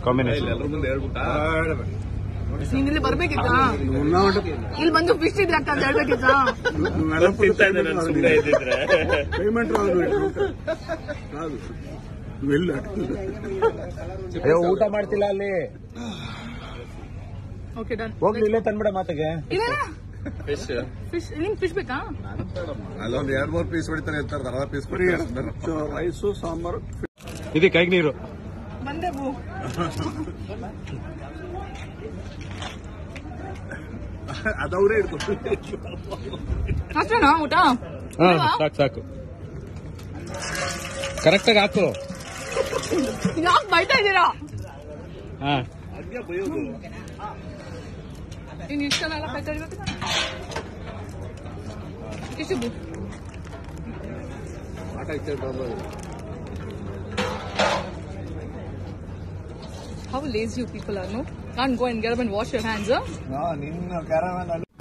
Combination ಎಲ್ಲರ ಮುಂದೆ ಹೇಳ್ಬಿಟ್ಟ ನೀನ್ ಇಲ್ಲಿ ಬರ್ಬೇಕಿತ್ತ ಇಲ್ಲಿ ಬಂದು ಫಿಶ್ ಇದ್ರೆ ಅಂತ ಹೇಳ್ಬೇಕಿತ್ತ ತಿಂತಾ ಇದ್ದೆ ನಾನು ಸುಮ್ಮನೆ ಇದ್ದಿದ್ರೆ ಪೇಮೆಂಟ್ ಕಾదు వెళ్ళి ಅಯ್ಯೋ ಊಟ ಮಾಡ್ತಿಲ್ಲ ಅಲ್ಲಿ ಓಕೆ ಡನ್ ಹೋಗ್ಲಿ ಇಲ್ಲೇ ತಂದ್ಬಿಡ ಮಾತಿಗೆ ಇಲ್ಲ ಫಿಶ್ ಫಿಶ್ ನಿಂಗ್ ಫಿಶ್ ಬೇಕಾ ಅಲ್ಲೊಂದ್ ಎರಡ್ ಮೂರ್ ಪೀಸ್ ಹೊಡಿತಾರೆ ಇರ್ತಾರೆ ಅರ್ಧ ಪೀಸ್ ರೈಸು ಸಾಂಬಾರು ಇದು ಕೈಗೆ ನೀರು ಬಂದೆ ಬೂ ಅದವರೇ ಇಡ್ತಾರೆ ಅಷ್ಟೇನಾ ಊಟ ಹಾ ಸಾಕು ಸಾಕು ಕರೆಕ್ಟಾಗಿ ಹಾಕು ಯಾಕೆ ಬೈತಾ ಇದ್ದೀರಾ ಹಾ ನೀನ್ ಇಷ್ಟನೆಲ್ಲ ಕಾಯ್ತಾ ಇರ್ಬೇಕು ಇಷ್ಟು ಬೂ How lazy you people are, no? Can't go and get up and wash your hands, huh? ನಿನ್ನ ಕ್ಯಾರವನ್